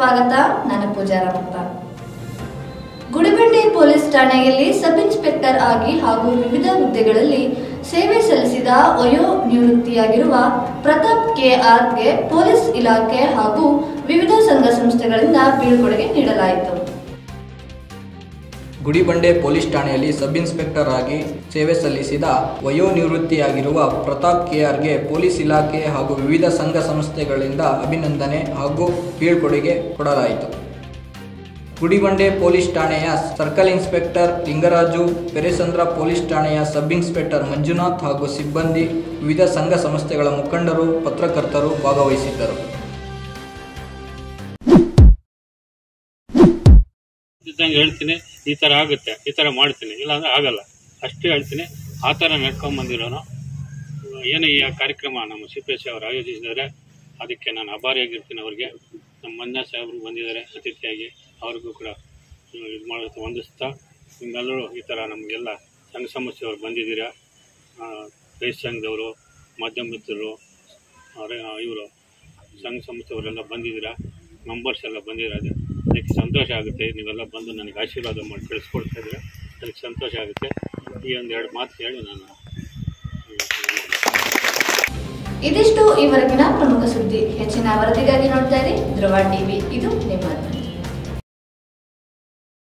ಸ್ವಾಗತ ನಾನು ಪೂಜಾ ರಾಮಪ್ಪ ಗುಡಿಬಂಡೆ ಪೊಲೀಸ್ ಠಾಣೆಯಲ್ಲಿ ಸಬ್ ಇನ್ಸ್ಪೆಕ್ಟರ್ ಆಗಿ ಹಾಗೂ ವಿವಿಧ ಹುದ್ದೆಗಳಲ್ಲಿ ಸೇವೆ ಸಲ್ಲಿಸಿದ ವಯೋ ನಿವೃತ್ತಿಯಾಗಿರುವ ಪ್ರತಾಪ್ ಕೆ ಆರ್ಗೆ ಪೊಲೀಸ್ ಇಲಾಖೆ ಹಾಗೂ ವಿವಿಧ ಸಂಘ ಸಂಸ್ಥೆಗಳಿಂದ ಬೀಳ್ಕೊಡುಗೆ ನೀಡಲಾಯಿತು ಗುಡಿಬಂಡೆ ಪೊಲೀಸ್ ಠಾಣೆಯಲ್ಲಿ ಸಬ್ ಇನ್ಸ್ಪೆಕ್ಟರ್ ಆಗಿ ಸೇವೆ ಸಲ್ಲಿಸಿದ ವಯೋನಿವೃತ್ತಿಯಾಗಿರುವ ಪ್ರತಾಪ್ ಕೆಆರ್ಗೆ ಪೊಲೀಸ್ ಇಲಾಖೆ ಹಾಗೂ ವಿವಿಧ ಸಂಘ ಸಂಸ್ಥೆಗಳಿಂದ ಅಭಿನಂದನೆ ಹಾಗೂ ಬೀಳ್ಕೊಡುಗೆ ಕೊಡಲಾಯಿತು ಗುಡಿಬಂಡೆ ಪೊಲೀಸ್ ಠಾಣೆಯ circle inspector Lingaraju Peresandra police ಠಾಣೆಯ ಸಬ್ ಇನ್ಸ್ಪೆಕ್ಟರ್ ಮಂಜುನಾಥ್ ಹಾಗೂ ಸಿಬ್ಬಂದಿ ವಿವಿಧ ಸಂಘ ಸಂಸ್ಥೆಗಳ ಮುಖಂಡರು ಪತ್ರಕರ್ತರು ಭಾಗವಹಿಸಿದ್ದರು ಇದ್ದಂಗೆ ಹೇಳ್ತೀನಿ ಈ ಥರ ಆಗುತ್ತೆ ಈ ಥರ ಮಾಡ್ತೀನಿ ಇಲ್ಲಾಂದ್ರೆ ಆಗಲ್ಲ ಅಷ್ಟೇ ಹೇಳ್ತೀನಿ ಆ ಥರ ನಡ್ಕೊಂಬಂದಿರೋನು ಏನು ಈ ಕಾರ್ಯಕ್ರಮ ನಮ್ಮ ಸಿ ಪಿ ಎಸ್ ಅವರು ಆಯೋಜಿಸಿದ್ದಾರೆ ಅದಕ್ಕೆ ನಾನು ಆಭಾರಿಯಾಗಿರ್ತೀನಿ ಅವ್ರಿಗೆ ನಮ್ಮ ಮನ್ನ ಸಾಹೇಬರು ಬಂದಿದ್ದಾರೆ ಅತಿಥಿಯಾಗಿ ಅವ್ರಿಗೂ ಕೂಡ ಇದು ಮಾಡೋದು ಹೊಂದಿಸ್ತಾ ನಿಮ್ಮೆಲ್ಲರೂ ಈ ಥರ ನಮಗೆಲ್ಲ ಸಂಘ ಸಂಸ್ಥೆಯವರು ಬಂದಿದ್ದೀರಾ ಆ, ರೈತ ಸಂಘದವರು ಮಾಧ್ಯಮ ಮಿತ್ರರು ಇವರು ಸಂಘ ಸಂಸ್ಥೆಯವರೆಲ್ಲ ಬಂದಿದ್ದೀರಾ ಮೆಂಬರ್ಸ್ ಎಲ್ಲ ಬಂದಿರೋದು ಅದಕ್ಕೆ ಸಂತೋಷ ಆಗುತ್ತೆ ನೀವೆಲ್ಲ ಬಂದು ನನಗೆ ಆಶೀರ್ವಾದ ಮಾಡಿ ಕಳಿಸ್ಕೊಡ್ತಾ ಇದ್ದೀರಾ ಅದಕ್ಕೆ ಸಂತೋಷ ಆಗುತ್ತೆ ಈ ಒಂದು ಎರಡು ಮಾತು ಹೇಳಿ ನಾನು ಇದಿಷ್ಟು ಈವರೆಗಿನ ಪ್ರಮುಖ ಸುದ್ದಿ ಹೆಚ್ಚಿನ ವರದಿಗಾಗಿ ನೋಡ್ತಾ ಇರಿ ಧ್ರುವ ಟಿವಿ ಇದು ನಿಮ್ಮ ಧ್ವನಿ.